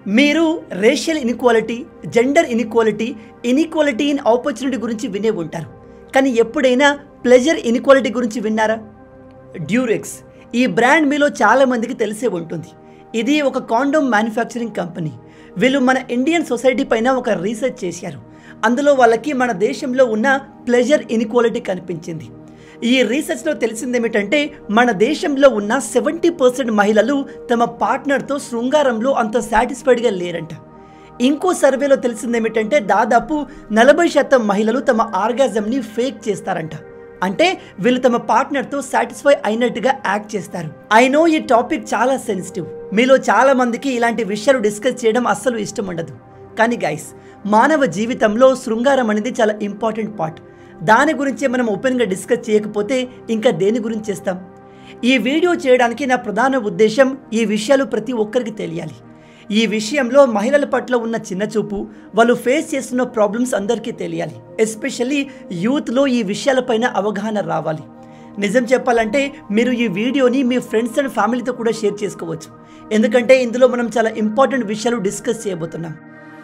మీరు racial inequality gender inequality inequality in opportunity గురించి వినే ఉంటారు కానీ ఎప్పుడైనా ప్లెజర్ ఇన్ఈక్వాలిటీ గురించి విన్నారా డ్యూరెక్స్ ఈ బ్రాండ్ మీలో చాలా మందికి తెలిసే ఉంటుంది ఇది ఒక కాండోమ్ మ్యానుఫ్యాక్చరింగ్ కంపెనీ వీళ్ళు మన ఇండియన్ సొసైటీ పైన ఒక రీసెర్చ్ చేశారు అందులో వాళ్ళకి మన దేశంలో ఉన్న ప్లెజర్ ఇన్ఈక్వాలిటీ కనిపించింది ఈ రీసెర్చ్లో తెలిసింది ఏమిటంటే మన దేశంలో ఉన్న సెవెంటీ పర్సెంట్ మహిళలు తమ పార్ట్నర్తో శృంగారంలో అంత సాటిస్ఫైడ్గా లేరంట ఇంకో సర్వేలో తెలిసింది ఏమిటంటే దాదాపు నలభై శాతం మహిళలు తమ ఆర్గాజంని ఫేక్ చేస్తారంట అంటే వీళ్ళు తమ పార్ట్నర్తో సాటిస్ఫై అయినట్టుగా యాక్ట్ చేస్తారు ఐ నో ఈ టాపిక్ చాలా సెన్సిటివ్ మీలో చాలా మందికి ఇలాంటి విషయాలు డిస్కస్ చేయడం అస్సలు ఇష్టం ఉండదు కానీ గైస్ మానవ జీవితంలో శృంగారం అనేది చాలా ఇంపార్టెంట్ పార్ట్ దాని గురించే మనం ఓపెన్గా డిస్కస్ చేయకపోతే ఇంకా దేని గురించి చేస్తాం ఈ వీడియో చేయడానికి నా ప్రధాన ఉద్దేశం ఈ విషయాలు ప్రతి ఒక్కరికి తెలియాలి ఈ విషయంలో మహిళల పట్ల ఉన్న చిన్న చూపు వాళ్ళు ఫేస్ చేస్తున్న ప్రాబ్లమ్స్ అందరికీ తెలియాలి ఎస్పెషల్లీ యూత్లో ఈ విషయాలపైన అవగాహన రావాలి నిజం చెప్పాలంటే మీరు ఈ వీడియోని మీ ఫ్రెండ్స్ అండ్ ఫ్యామిలీతో కూడా షేర్ చేసుకోవచ్చు ఎందుకంటే ఇందులో మనం చాలా ఇంపార్టెంట్ విషయాలు డిస్కస్ చేయబోతున్నాం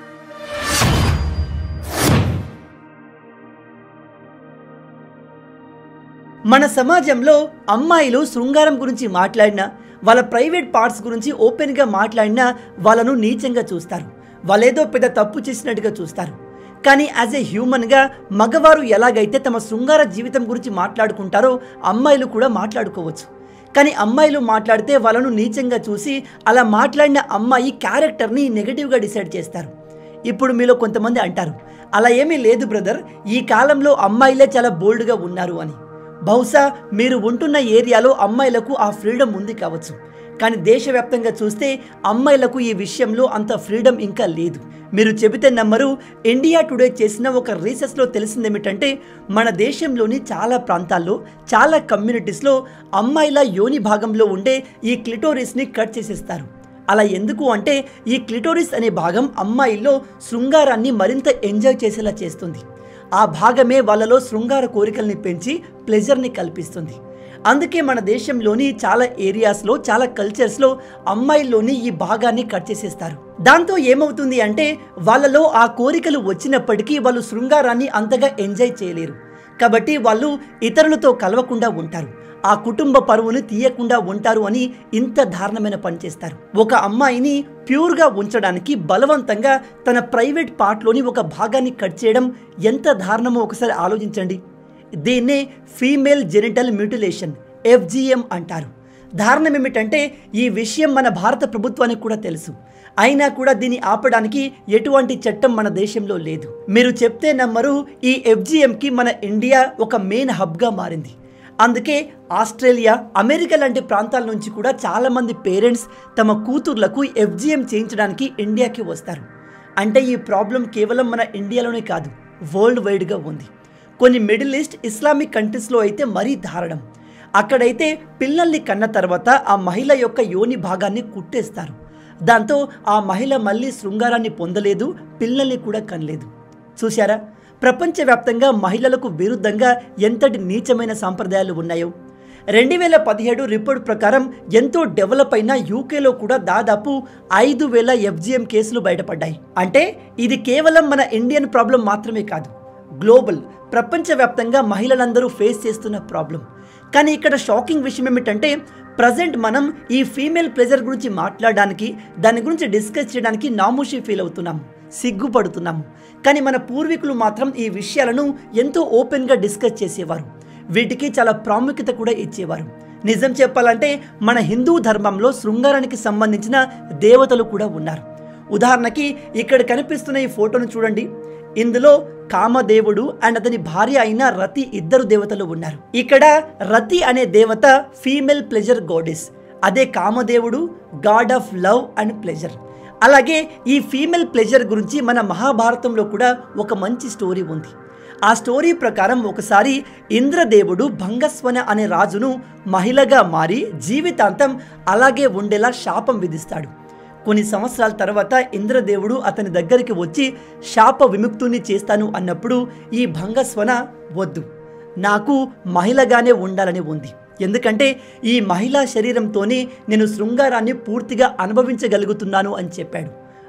మన సమాజంలో అమ్మాయిలు శృంగారం గురించి మాట్లాడినా వాళ్ళ ప్రైవేట్ పార్ట్స్ గురించి ఓపెన్గా మాట్లాడినా వాళ్ళను నీచంగా చూస్తారు వాళ్ళేదో పెద్ద తప్పు చేసినట్టుగా చూస్తారు కానీ యాజ్ ఏ హ్యూమన్గా మగవారు ఎలాగైతే తమ శృంగార జీవితం గురించి మాట్లాడుకుంటారో అమ్మాయిలు కూడా మాట్లాడుకోవచ్చు కానీ అమ్మాయిలు మాట్లాడితే వాళ్ళను నీచంగా చూసి అలా మాట్లాడిన అమ్మాయి క్యారెక్టర్ని నెగిటివ్గా డిసైడ్ చేస్తారు ఇప్పుడు మీలో కొంతమంది అంటారు అలా ఏమీ లేదు బ్రదర్ ఈ కాలంలో అమ్మాయిలే చాలా బోల్డ్గా ఉన్నారు అని బహుశా మీరు ఉంటున్న ఏరియాలో అమ్మాయిలకు ఆ ఫ్రీడమ్ ఉంది కావచ్చు కానీ దేశవ్యాప్తంగా చూస్తే అమ్మాయిలకు ఈ విషయంలో అంత ఫ్రీడమ్ ఇంకా లేదు మీరు చెబితే నమ్మరు ఇండియా టుడే చేసిన ఒక రీసెర్చ్లో తెలిసింది ఏమిటంటే మన దేశంలోని చాలా ప్రాంతాల్లో చాలా కమ్యూనిటీస్లో అమ్మాయిల యోని భాగంలో ఉండే ఈ క్లిటోరిస్ని కట్ చేసేస్తారు అలా ఎందుకు అంటే ఈ క్లిటోరిస్ అనే భాగం అమ్మాయిల్లో శృంగారాన్ని మరింత ఎంజాయ్ చేసేలా చేస్తుంది ఆ భాగమే వాళ్ళలో శృంగార కోరికల్ని పెంచి ప్లెజర్ని కల్పిస్తుంది అందుకే మన దేశంలోని చాలా ఏరియాస్లో చాలా కల్చర్స్లో అమ్మాయిల్లోని ఈ భాగాన్ని కట్ చేసేస్తారు దాంతో ఏమవుతుంది అంటే వాళ్ళలో ఆ కోరికలు వచ్చినప్పటికీ వాళ్ళు శృంగారాన్ని అంతగా ఎంజాయ్ చేయలేరు కాబట్టి వాళ్ళు ఇతరులతో కలవకుండా ఉంటారు ఆ కుటుంబ పరువుని తీయకుండా ఉంటారు అని ఇంత దారుణమైన పని చేస్తారు ఒక అమ్మాయిని ప్యూర్గా ఉంచడానికి బలవంతంగా తన ప్రైవేట్ పార్ట్లోని ఒక భాగాన్ని కట్ చేయడం ఎంత దారుణమో ఒకసారి ఆలోచించండి దీన్నే ఫీమేల్ జెనిటల్ మ్యూటిలేషన్ ఎఫ్జిఎం అంటారు దారుణం ఏమిటంటే ఈ విషయం మన భారత ప్రభుత్వానికి కూడా తెలుసు అయినా కూడా దీన్ని ఆపడానికి ఎటువంటి చట్టం మన దేశంలో లేదు మీరు చెప్తే నమ్మరు ఈ ఎఫ్జిఎంకి మన ఇండియా ఒక మెయిన్ హబ్గా మారింది అందుకే ఆస్ట్రేలియా అమెరికా లాంటి ప్రాంతాల నుంచి కూడా చాలామంది పేరెంట్స్ తమ కూతుర్లకు ఎఫ్జిఎం చేయించడానికి ఇండియాకి వస్తారు అంటే ఈ ప్రాబ్లం కేవలం మన ఇండియాలోనే కాదు వరల్డ్ వైడ్గా ఉంది కొన్ని మిడిల్ ఈస్ట్ ఇస్లామిక్ కంట్రీస్లో అయితే మరీ దారుణం అక్కడైతే పిల్లల్ని కన్న తర్వాత ఆ మహిళ యొక్క యోని భాగాన్ని కుట్టేస్తారు దాంతో ఆ మహిళ మళ్ళీ శృంగారాన్ని పొందలేదు పిల్లల్ని కూడా కనలేదు చూశారా ప్రపంచవ్యాప్తంగా మహిళలకు విరుద్ధంగా ఎంతటి నీచమైన సాంప్రదాయాలు ఉన్నాయో రెండు వేల పదిహేడు రిపోర్ట్ ప్రకారం ఎంతో డెవలప్ అయిన యూకేలో కూడా దాదాపు ఐదు వేల ఎఫ్జిఎం కేసులు బయటపడ్డాయి అంటే ఇది కేవలం మన ఇండియన్ ప్రాబ్లం మాత్రమే కాదు గ్లోబల్ ప్రపంచవ్యాప్తంగా మహిళలందరూ ఫేస్ చేస్తున్న ప్రాబ్లం కానీ ఇక్కడ షాకింగ్ విషయం ఏమిటంటే ప్రజెంట్ మనం ఈ ఫీమేల్ ప్లెజర్ గురించి మాట్లాడడానికి దాని గురించి డిస్కస్ చేయడానికి నామోషి ఫీల్ అవుతున్నాం సిగ్గుపడుతున్నాము కానీ మన పూర్వీకులు మాత్రం ఈ విషయాలను ఎంతో ఓపెన్గా డిస్కస్ చేసేవారు వీటికి చాలా ప్రాముఖ్యత కూడా ఇచ్చేవారు నిజం చెప్పాలంటే మన హిందూ ధర్మంలో శృంగారానికి సంబంధించిన దేవతలు కూడా ఉన్నారు ఉదాహరణకి ఇక్కడ కనిపిస్తున్న ఈ ఫోటోను చూడండి ఇందులో కామదేవుడు అండ్ అతని భార్య అయిన రతి ఇద్దరు దేవతలు ఉన్నారు ఇక్కడ రతి అనే దేవత ఫీమేల్ ప్లెజర్ గాడెస్ అదే కామదేవుడు god of love and pleasure అలాగే ఈ ఫీమేల్ ప్లెజర్ గురించి మన మహాభారతంలో కూడా ఒక మంచి స్టోరీ ఉంది ఆ స్టోరీ ప్రకారం ఒకసారి ఇంద్రదేవుడు భంగస్వన అనే రాజును మహిళగా మారి జీవితాంతం అలాగే ఉండేలా శాపం విధిస్తాడు కొన్ని సంవత్సరాల తర్వాత ఇంద్రదేవుడు అతని దగ్గరికి వచ్చి శాప విముక్తుని చేస్తాను అన్నప్పుడు ఈ భంగస్వన వద్దు నాకు మహిళగానే ఉండాలని ఉంది ఎందుకంటే ఈ మహిళా శరీరంతోనే నేను శృంగారాన్ని పూర్తిగా అనుభవించగలుగుతున్నాను అని చెప్పాడు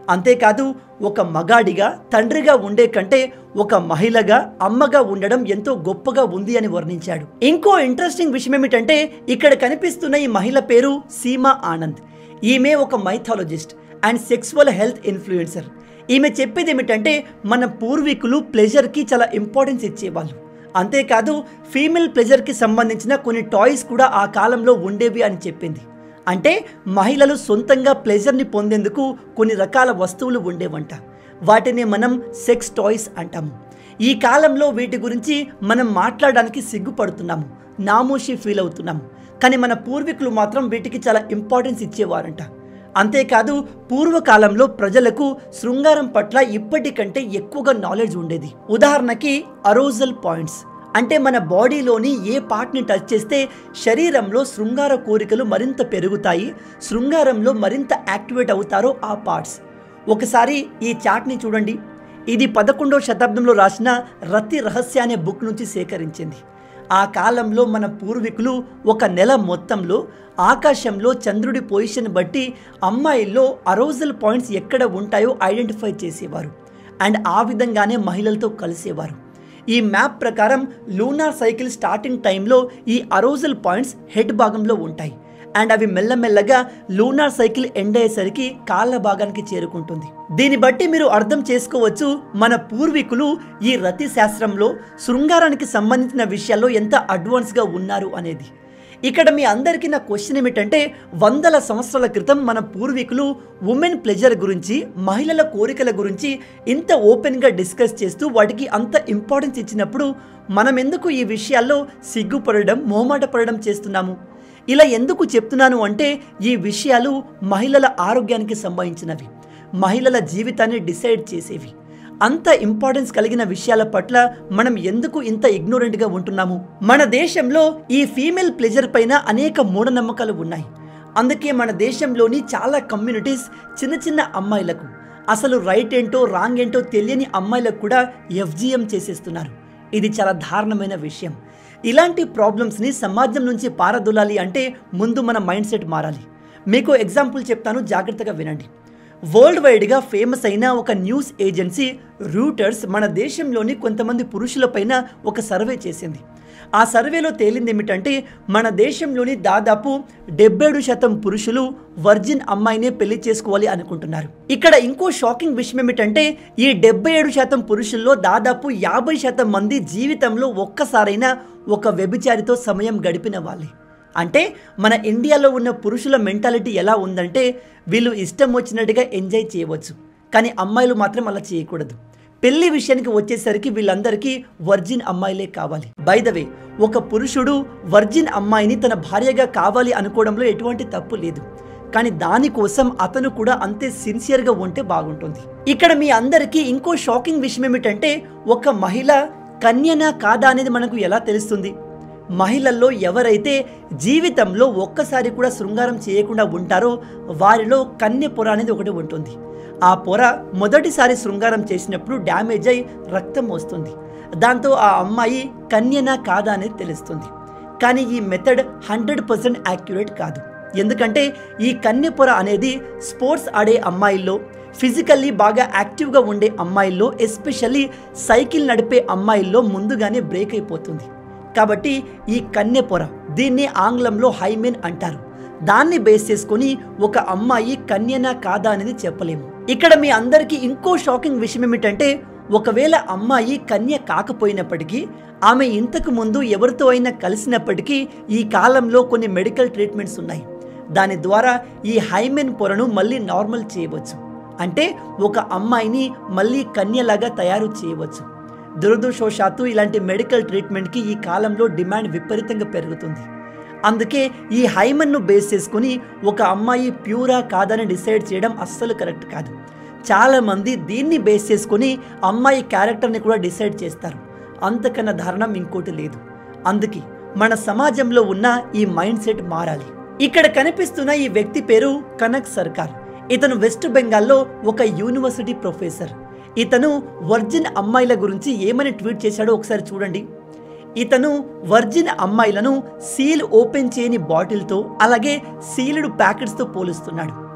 అంతేకాదు ఒక మగాడిగా తండ్రిగా ఉండే కంటే ఒక మహిళగా అమ్మగా ఉండడం ఎంతో గొప్పగా ఉంది అని వర్ణించాడు ఇంకో ఇంట్రెస్టింగ్ విషయం ఏమిటంటే ఇక్కడ కనిపిస్తున్న ఈ మహిళ పేరు సీమా ఆనంద్ ఈమె ఒక mythologist and sexual health influencer ఈమె చెప్పేది ఏమిటంటే మన పూర్వీకులు ప్లెజర్కి చాలా ఇంపార్టెన్స్ ఇచ్చేవాళ్ళు అంతేకాదు ఫీమేల్ ప్లెజర్కి సంబంధించిన కొన్ని టాయ్స్ కూడా ఆ కాలంలో ఉండేవి అని చెప్పింది అంటే మహిళలు సొంతంగా ప్లెజర్ని పొందేందుకు కొన్ని రకాల వస్తువులు ఉండేవంట వాటిని మనం సెక్స్ టాయ్స్ అంటాము ఈ కాలంలో వీటి గురించి మనం మాట్లాడడానికి సిగ్గుపడుతున్నాము నామోషి ఫీల్ అవుతున్నాము కానీ మన పూర్వీకులు మాత్రం వీటికి చాలా ఇంపార్టెన్స్ ఇచ్చేవారంట అంతేకాదు పూర్వకాలంలో ప్రజలకు శృంగారం పట్ల ఇప్పటికంటే ఎక్కువగా నాలెడ్జ్ ఉండేది ఉదాహరణకి అరోజల్ పాయింట్స్ అంటే మన బాడీలోని ఏ పార్ట్ని టచ్ చేస్తే శరీరంలో శృంగార కోరికలు మరింత పెరుగుతాయి శృంగారంలో మరింత యాక్టివేట్ అవుతారో ఆ పార్ట్స్ ఒకసారి ఈ చాట్ని చూడండి ఇది పదకొండవ శతాబ్దంలో రాసిన రతి రహస్య అనే బుక్ నుంచి సేకరించింది ఆ కాలంలో మన పూర్వీకులు ఒక నెల మొత్తంలో ఆకాశంలో చంద్రుడి పొజిషన్ బట్టి అమ్మాయిల్లో అరోజల్ పాయింట్స్ ఎక్కడ ఉంటాయో ఐడెంటిఫై చేసేవారు అండ్ ఆ విధంగానే మహిళలతో కలిసేవారు ఈ మ్యాప్ ప్రకారం లూనార్ సైకిల్ స్టార్టింగ్ టైంలో ఈ అరోజల్ పాయింట్స్ హెడ్ భాగంలో ఉంటాయి అండ్ అవి మెల్లమెల్లగా లూనార్ సైకిల్ ఎండ్ అయ్యేసరికి కాళ్ళ భాగానికి చేరుకుంటుంది దీన్ని బట్టి మీరు అర్థం చేసుకోవచ్చు మన పూర్వీకులు ఈ రతి శాస్త్రంలో శృంగారానికి సంబంధించిన విషయాల్లో ఎంత అడ్వాన్స్గా ఉన్నారు అనేది ఇక్కడ మీ అందరికీ నా క్వశ్చన్ ఏమిటంటే వందల సంవత్సరాల క్రితం మన పూర్వీకులు ఉమెన్ ప్లెజర్ గురించి మహిళల కోరికల గురించి ఇంత ఓపెన్గా డిస్కస్ చేస్తూ వాటికి అంత ఇంపార్టెన్స్ ఇచ్చినప్పుడు మనం ఎందుకు ఈ విషయాల్లో సిగ్గుపడడం మోమాట పడడం చేస్తున్నాము ఇలా ఎందుకు చెప్తున్నాను అంటే ఈ విషయాలు మహిళల ఆరోగ్యానికి సంబంధించినవి మహిళల జీవితాన్ని డిసైడ్ చేసేవి అంత ఇంపార్టెన్స్ కలిగిన విషయాల పట్ల మనం ఎందుకు ఇంత ఇగ్నోరెంట్గా ఉంటున్నాము మన దేశంలో ఈ ఫీమేల్ ప్లెజర్ పైన అనేక మూఢనమ్మకాలు ఉన్నాయి అందుకే మన దేశంలోని చాలా కమ్యూనిటీస్ చిన్న చిన్న అమ్మాయిలకు అసలు రైట్ ఏంటో రాంగ్ ఏంటో తెలియని అమ్మాయిలకు కూడా ఎఫ్జిఎం చేసేస్తున్నారు ఇది చాలా దారుణమైన విషయం ఇలాంటి ప్రాబ్లమ్స్ని సమాజం నుంచి పారదొలాలి అంటే ముందు మన మైండ్ సెట్ మారాలి మీకు ఎగ్జాంపుల్ చెప్తాను జాగ్రత్తగా వినండి వరల్డ్ వైడ్గా ఫేమస్ అయిన ఒక న్యూస్ ఏజెన్సీ రూటర్స్ మన దేశంలోని కొంతమంది పురుషులపైన ఒక సర్వే చేసింది ఆ సర్వేలో తేలింది ఏమిటంటే మన దేశంలోని దాదాపు డెబ్బై శాతం పురుషులు వర్జిన్ అమ్మాయినే పెళ్లి చేసుకోవాలి అనుకుంటున్నారు ఇక్కడ ఇంకో షాకింగ్ విషయం ఏమిటంటే ఈ డెబ్బై ఏడు శాతం పురుషుల్లో దాదాపు యాభై శాతం మంది జీవితంలో ఒక్కసారైనా ఒక వ్యభిచారితో సమయం గడిపిన వాళ్ళే అంటే మన ఇండియాలో ఉన్న పురుషుల మెంటాలిటీ ఎలా ఉందంటే వీళ్ళు ఇష్టం వచ్చినట్టుగా ఎంజాయ్ చేయవచ్చు కానీ అమ్మాయిలు మాత్రం అలా చేయకూడదు పెళ్లి విషయానికి వచ్చేసరికి వీళ్ళందరికీ వర్జిన్ అమ్మాయిలే కావాలి బై ద వే ఒక పురుషుడు వర్జిన్ అమ్మాయిని తన భార్యగా కావాలి అనుకోవడంలో ఎటువంటి తప్పు లేదు కానీ దానికోసం అతను కూడా అంతే సిన్సియర్గా ఉంటే బాగుంటుంది ఇక్కడ మీ అందరికీ ఇంకో షాకింగ్ విషయం ఏమిటంటే ఒక మహిళ కన్యనా కాదా అనేది మనకు ఎలా తెలుస్తుంది మహిళల్లో ఎవరైతే జీవితంలో ఒక్కసారి కూడా శృంగారం చేయకుండా ఉంటారో వారిలో కన్య పొర అనేది ఒకటి ఉంటుంది ఆ పొర మొదటిసారి శృంగారం చేసినప్పుడు డ్యామేజ్ అయి రక్తం వస్తుంది దాంతో ఆ అమ్మాయి కన్యనా కాదా అనేది తెలుస్తుంది కానీ ఈ మెథడ్ హండ్రెడ్ పర్సెంట్ యాక్యురేట్ కాదు ఎందుకంటే ఈ కన్య పొర అనేది స్పోర్ట్స్ ఆడే అమ్మాయిల్లో ఫిజికల్లీ బాగా యాక్టివ్గా ఉండే అమ్మాయిల్లో ఎస్పెషల్లీ సైకిల్ నడిపే అమ్మాయిల్లో ముందుగానే బ్రేక్ అయిపోతుంది కాబట్టి ఈ కన్నె పొర దీన్ని ఆంగ్లంలో హైమెన్ అంటారు దాన్ని బేస్ చేసుకొని ఒక అమ్మాయి కన్యనా కాదా అనేది చెప్పలేము ఇక్కడ మీ అందరికీ ఇంకో షాకింగ్ విషయం ఏమిటంటే ఒకవేళ అమ్మాయి కన్య కాకపోయినప్పటికీ ఆమె ఇంతకు ముందు ఎవరితో అయినా కలిసినప్పటికీ ఈ కాలంలో కొన్ని మెడికల్ ట్రీట్మెంట్స్ ఉన్నాయి దాని ద్వారా ఈ హైమెన్ పొరను మళ్ళీ నార్మల్ చేయవచ్చు అంటే ఒక అమ్మాయిని మళ్ళీ కన్యలాగా తయారు చేయవచ్చు దురదృష్టవశాత్తు ఇలాంటి మెడికల్ ట్రీట్మెంట్కి ఈ కాలంలో డిమాండ్ విపరీతంగా పెరుగుతుంది అందుకే ఈ హైమన్ను బేస్ చేసుకుని ఒక అమ్మాయి ప్యూరా కాదని డిసైడ్ చేయడం అస్సలు కరెక్ట్ కాదు చాలామంది దీన్ని బేస్ చేసుకుని అమ్మాయి క్యారెక్టర్ని కూడా డిసైడ్ చేస్తారు అంతకన్నా దారుణం ఇంకోటి లేదు అందుకే మన సమాజంలో ఉన్న ఈ మైండ్ సెట్ మారాలి ఇక్కడ కనిపిస్తున్న ఈ వ్యక్తి పేరు కనక్ సర్కార్ ఇతను వెస్ట్ బెంగాల్లో ఒక యూనివర్సిటీ ప్రొఫెసర్ ఇతను వర్జిన్ అమ్మాయిల గురించి ఏమని ట్వీట్ చేశాడో ఒకసారి చూడండి ఇతను వర్జిన్ అమ్మాయిలను సీల్ ఓపెన్ చేయని బాటిల్తో అలాగే సీల్డ్ ప్యాకెట్స్తో పోలుస్తున్నాడు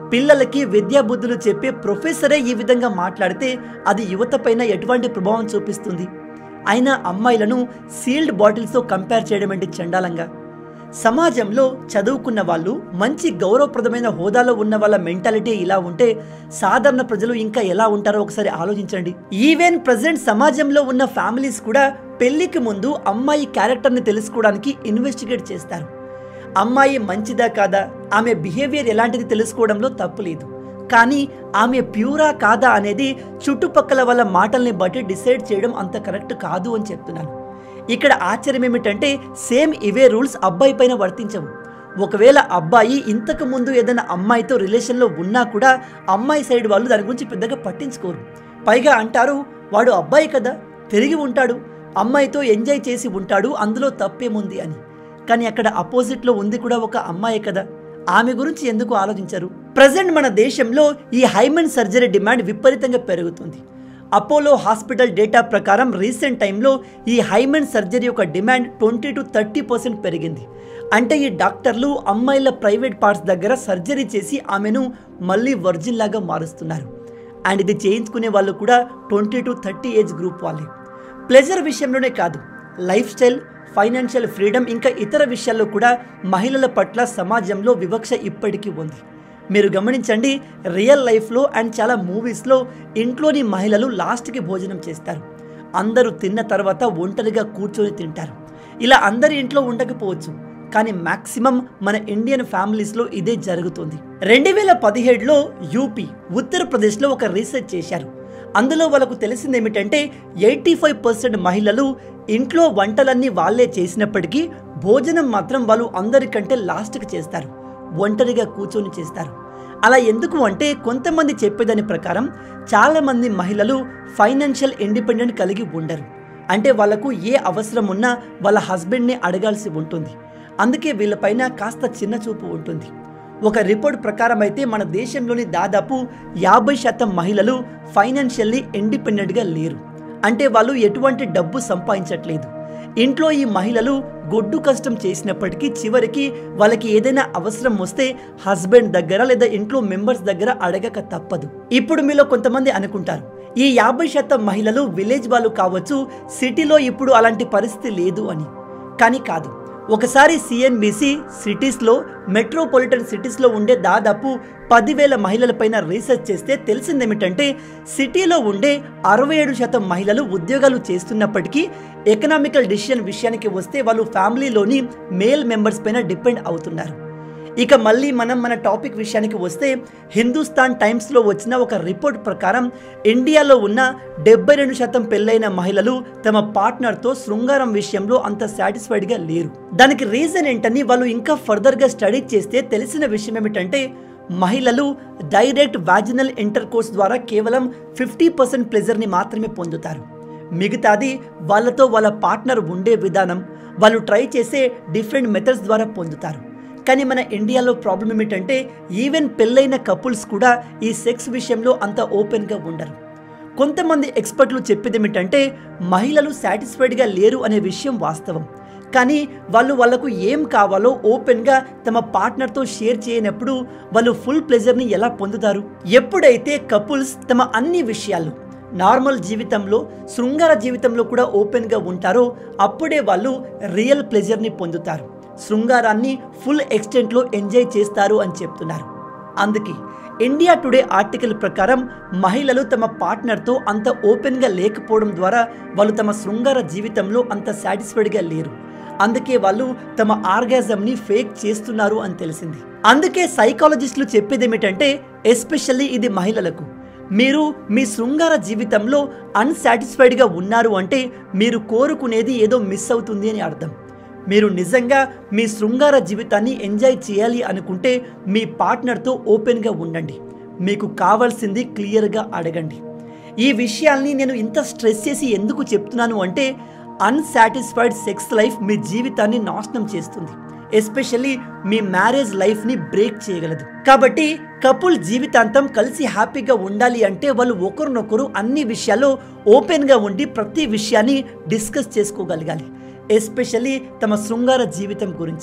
పిల్లలకి విద్యాబుద్ధులు చెప్పే ప్రొఫెసరే ఈ విధంగా మాట్లాడితే అది యువత పైన ఎటువంటి ప్రభావం చూపిస్తుంది అయినా అమ్మాయిలను సీల్డ్ బాటిల్స్తో కంపేర్ చేయడం ఏంటి చండాలంగా సమాజంలో చదువుకున్న వాళ్ళు మంచి గౌరవప్రదమైన హోదాలో ఉన్న వాళ్ళ మెంటాలిటీ ఇలా ఉంటే సాధారణ ప్రజలు ఇంకా ఎలా ఉంటారో ఒకసారి ఆలోచించండి ఈవెన్ ప్రజెంట్ సమాజంలో ఉన్న ఫ్యామిలీస్ కూడా పెళ్లికి ముందు అమ్మాయి క్యారెక్టర్ని తెలుసుకోవడానికి ఇన్వెస్టిగేట్ చేస్తారు అమ్మాయి మంచిదా కాదా ఆమె బిహేవియర్ ఎలాంటిది తెలుసుకోవడంలో తప్పు లేదు కానీ ఆమె ప్యూరా కాదా అనేది చుట్టుపక్కల వాళ్ళ మాటల్ని బట్టి డిసైడ్ చేయడం అంత కరెక్ట్ కాదు అని చెప్తున్నాను ఇక్కడ ఆశ్చర్యం ఏమిటంటే సేమ్ ఇవే రూల్స్ అబ్బాయి పైన వర్తించవు ఒకవేళ అబ్బాయి ఇంతకు ముందు ఏదైనా అమ్మాయితో రిలేషన్లో ఉన్నా కూడా అమ్మాయి సైడ్ వాళ్ళు దాని గురించి పెద్దగా పట్టించుకోరు పైగా అంటారు వాడు అబ్బాయి కదా తిరిగి ఉంటాడు అమ్మాయితో ఎంజాయ్ చేసి ఉంటాడు అందులో తప్పేముంది అని కానీ అక్కడ అపోజిట్లో ఉంది కూడా ఒక అమ్మాయి కదా ఆమె గురించి ఎందుకు ఆలోచించరు ప్రజెంట్ మన దేశంలో ఈ హైమన్ సర్జరీ డిమాండ్ విపరీతంగా పెరుగుతుంది అపోలో హాస్పిటల్ డేటా ప్రకారం రీసెంట్ టైంలో ఈ హైమన్ సర్జరీ యొక్క demand twenty to thirty percent పెరిగింది అంటే ఈ డాక్టర్లు అమ్మాయిల ప్రైవేట్ పార్ట్స్ దగ్గర సర్జరీ చేసి ఆమెను మళ్ళీ వర్జిన్ లాగా మారుస్తున్నారు అండ్ ఇది చేయించుకునే వాళ్ళు కూడా twenty to thirty age group వాళ్ళే ప్లెజర్ విషయంలోనే కాదు లైఫ్ స్టైల్ ఫైనాన్షియల్ ఫ్రీడమ్ ఇంకా ఇతర విషయాల్లో కూడా మహిళల పట్ల సమాజంలో వివక్ష ఇప్పటికీ ఉంది మీరు గమనించండి రియల్ లైఫ్లో అండ్ చాలా మూవీస్లో ఇంట్లోని మహిళలు లాస్ట్కి భోజనం చేస్తారు అందరూ తిన్న తర్వాత ఒంటరిగా కూర్చొని తింటారు ఇలా అందరి ఇంట్లో ఉండకపోవచ్చు కానీ మాక్సిమం మన ఇండియన్ ఫ్యామిలీస్లో ఇదే జరుగుతుంది రెండు వేల పదిహేడులో యూపీ ఉత్తరప్రదేశ్లో ఒక రీసెర్చ్ చేశారు అందులో వాళ్ళకు తెలిసింది ఏమిటంటే ఎయిటీ ఫైవ్ పర్సెంట్ మహిళలు ఇంట్లో వంటలన్నీ వాళ్ళే చేసినప్పటికీ భోజనం మాత్రం వాళ్ళు అందరికంటే లాస్ట్కి చేస్తారు ఒంటరిగా కూర్చొని చేస్తారు అలా ఎందుకు అంటే కొంతమంది చెప్పేదాని ప్రకారం చాలామంది మహిళలు ఫైనాన్షియల్ ఇండిపెండెంట్ కలిగి ఉండరు అంటే వాళ్ళకు ఏ అవసరం ఉన్నా వాళ్ళ హస్బెండ్ని అడగాల్సి ఉంటుంది అందుకే వీళ్ళపైన కాస్త చిన్న చూపు ఉంటుంది ఒక రిపోర్ట్ ప్రకారం అయితే మన దేశంలోని దాదాపు యాభై శాతం మహిళలు ఫైనాన్షియల్లీ ఇండిపెండెంట్గా లేరు అంటే వాళ్ళు ఎటువంటి డబ్బు సంపాదించట్లేదు ఇంట్లో ఈ మహిళలు గొడ్డు కష్టం చేసినప్పటికీ చివరికి వాళ్ళకి ఏదైనా అవసరం వస్తే హస్బెండ్ దగ్గర లేదా ఇంట్లో మెంబర్స్ దగ్గర అడగక తప్పదు ఇప్పుడు మీలో కొంతమంది అనుకుంటారు ఈ యాభై శాతం మహిళలు విలేజ్ వాళ్ళు కావచ్చు సిటీలో ఇప్పుడు అలాంటి పరిస్థితి లేదు అని కానీ కాదు ఒకసారి సిఎన్బిసి సిటీస్లో మెట్రోపాలిటన్ సిటీస్లో ఉండే దాదాపు పదివేల మహిళలపైన రీసెర్చ్ చేస్తే తెలిసిందేమిటంటే సిటీలో ఉండే అరవై ఏడు శాతం మహిళలు ఉద్యోగాలు చేస్తున్నప్పటికీ ఎకనామికల్ డిసిషన్ విషయానికి వస్తే వాళ్ళు ఫ్యామిలీలోని మేల్ మెంబర్స్ పైన డిపెండ్ అవుతున్నారు ఇక మళ్ళీ మనం మన టాపిక్ విషయానికి వస్తే హిందుస్థాన్ టైమ్స్లో వచ్చిన ఒక రిపోర్ట్ ప్రకారం ఇండియాలో ఉన్న డెబ్బై రెండు శాతం పెళ్ళైన మహిళలు తమ పార్ట్నర్తో శృంగారం విషయంలో అంత సాటిస్ఫైడ్గా లేరు దానికి రీజన్ ఏంటని వాళ్ళు ఇంకా ఫర్దర్గా స్టడీ చేస్తే తెలిసిన విషయం ఏమిటంటే మహిళలు డైరెక్ట్ వాజినల్ ఇంటర్ కోర్స్ ద్వారా కేవలం ఫిఫ్టీ పర్సెంట్ ప్లెజర్ని మాత్రమే పొందుతారు మిగతాది వాళ్ళతో వాళ్ళ పార్ట్నర్ ఉండే విధానం వాళ్ళు ట్రై చేసే డిఫరెంట్ మెథడ్స్ ద్వారా పొందుతారు కానీ మన ఇండియాలో ప్రాబ్లం ఏమిటంటే ఈవెన్ పెళ్ళైన కపుల్స్ కూడా ఈ సెక్స్ విషయంలో అంత ఓపెన్గా ఉండరు కొంతమంది ఎక్స్పర్ట్లు చెప్పేది ఏమిటంటే మహిళలు సాటిస్ఫైడ్గా లేరు అనే విషయం వాస్తవం కానీ వాళ్ళు వాళ్ళకు ఏం కావాలో ఓపెన్గా తమ పార్ట్నర్తో షేర్ చేయనప్పుడు వాళ్ళు ఫుల్ ప్లెజర్ని ఎలా పొందుతారు ఎప్పుడైతే కపుల్స్ తమ అన్ని విషయాలు నార్మల్ జీవితంలో శృంగార జీవితంలో కూడా ఓపెన్గా ఉంటారో అప్పుడే వాళ్ళు రియల్ ప్లెజర్ని పొందుతారు శృంగారాన్ని ఫుల్ ఎక్స్టెంట్లో ఎంజాయ్ చేస్తారు అని చెప్తున్నారు అందుకే ఇండియా టుడే ఆర్టికల్ ప్రకారం మహిళలు తమ పార్ట్నర్తో అంత ఓపెన్గా లేకపోవడం ద్వారా వాళ్ళు తమ శృంగార జీవితంలో అంత సాటిస్ఫైడ్గా లేరు అందుకే వాళ్ళు తమ ఆర్గాజంని ఫేక్ చేస్తున్నారు అని తెలిసింది అందుకే సైకాలజిస్టులు చెప్పేది ఏమిటంటే ఎస్పెషల్లీ ఇది మహిళలకు మీరు మీ శృంగార జీవితంలో అన్సాటిస్ఫైడ్గా ఉన్నారు అంటే మీరు కోరుకునేది ఏదో మిస్ అవుతుంది అని అర్థం మీరు నిజంగా మీ శృంగార జీవితాన్ని ఎంజాయ్ చేయాలి అనుకుంటే మీ పార్ట్నర్తో ఓపెన్గా ఉండండి మీకు కావాల్సింది క్లియర్గా అడగండి ఈ విషయాల్ని నేను ఇంత స్ట్రెస్ చేసి ఎందుకు చెప్తున్నాను అంటే అన్సాటిస్ఫైడ్ సెక్స్ లైఫ్ మీ జీవితాన్ని నాశనం చేస్తుంది ఎస్పెషల్లీ మీ మ్యారేజ్ లైఫ్ని బ్రేక్ చేయగలదు కాబట్టి కపుల్ జీవితాంతం కలిసి హ్యాపీగా ఉండాలి అంటే వాళ్ళు ఒకరినొకరు అన్ని విషయాల్లో ఓపెన్గా ఉండి ప్రతి విషయాన్ని డిస్కస్ చేసుకోగలగాలి ఎస్పెషల్లీ తమ శృంగార జీవితం గురించి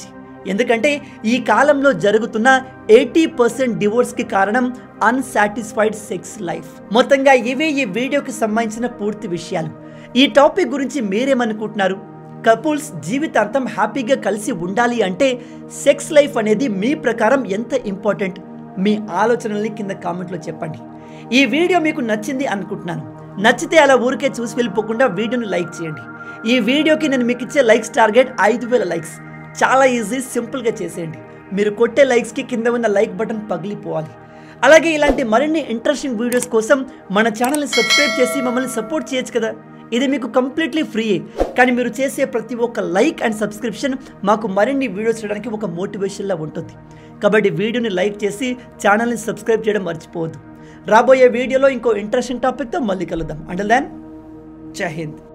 ఎందుకంటే ఈ కాలంలో జరుగుతున్న ఎయిటీ పర్సెంట్ డివోర్స్కి కారణం అన్సాటిస్ఫైడ్ సెక్స్ లైఫ్ మొత్తంగా ఇవే ఈ వీడియోకి సంబంధించిన పూర్తి విషయాలు ఈ టాపిక్ గురించి మీరేమనుకుంటున్నారు కపుల్స్ జీవితాంతం హ్యాపీగా కలిసి ఉండాలి అంటే సెక్స్ లైఫ్ అనేది మీ ప్రకారం ఎంత ఇంపార్టెంట్ మీ ఆలోచనల్ని కింద కామెంట్లో చెప్పండి ఈ వీడియో మీకు నచ్చింది అనుకుంటున్నాను నచ్చితే అలా ఊరికే చూసి వెళ్ళిపోకుండా వీడియోని లైక్ చేయండి ఈ వీడియోకి నేను మీకు ఇచ్చే లైక్స్ టార్గెట్ ఐదు వేల లైక్స్ చాలా ఈజీ సింపుల్గా చేసేయండి మీరు కొట్టే లైక్స్కి కింద ఉన్న లైక్ బటన్ పగిలిపోవాలి అలాగే ఇలాంటి మరిన్ని ఇంట్రెస్టింగ్ వీడియోస్ కోసం మన ఛానల్ని సబ్స్క్రైబ్ చేసి మమ్మల్ని సపోర్ట్ చేయొచ్చు కదా ఇది మీకు కంప్లీట్లీ ఫ్రీ కానీ మీరు చేసే ప్రతి ఒక్క లైక్ అండ్ సబ్స్క్రిప్షన్ మాకు మరిన్ని వీడియోస్ చేయడానికి ఒక మోటివేషన్లా ఉంటుంది కాబట్టి వీడియోని లైక్ చేసి ఛానల్ని సబ్స్క్రైబ్ చేయడం మర్చిపోవద్దు రాబోయే వీడియోలో ఇంకో ఇంట్రెస్టింగ్ టాపిక్తో మళ్ళీ కలుద్దాం అండల్ దాన్ జై హింద్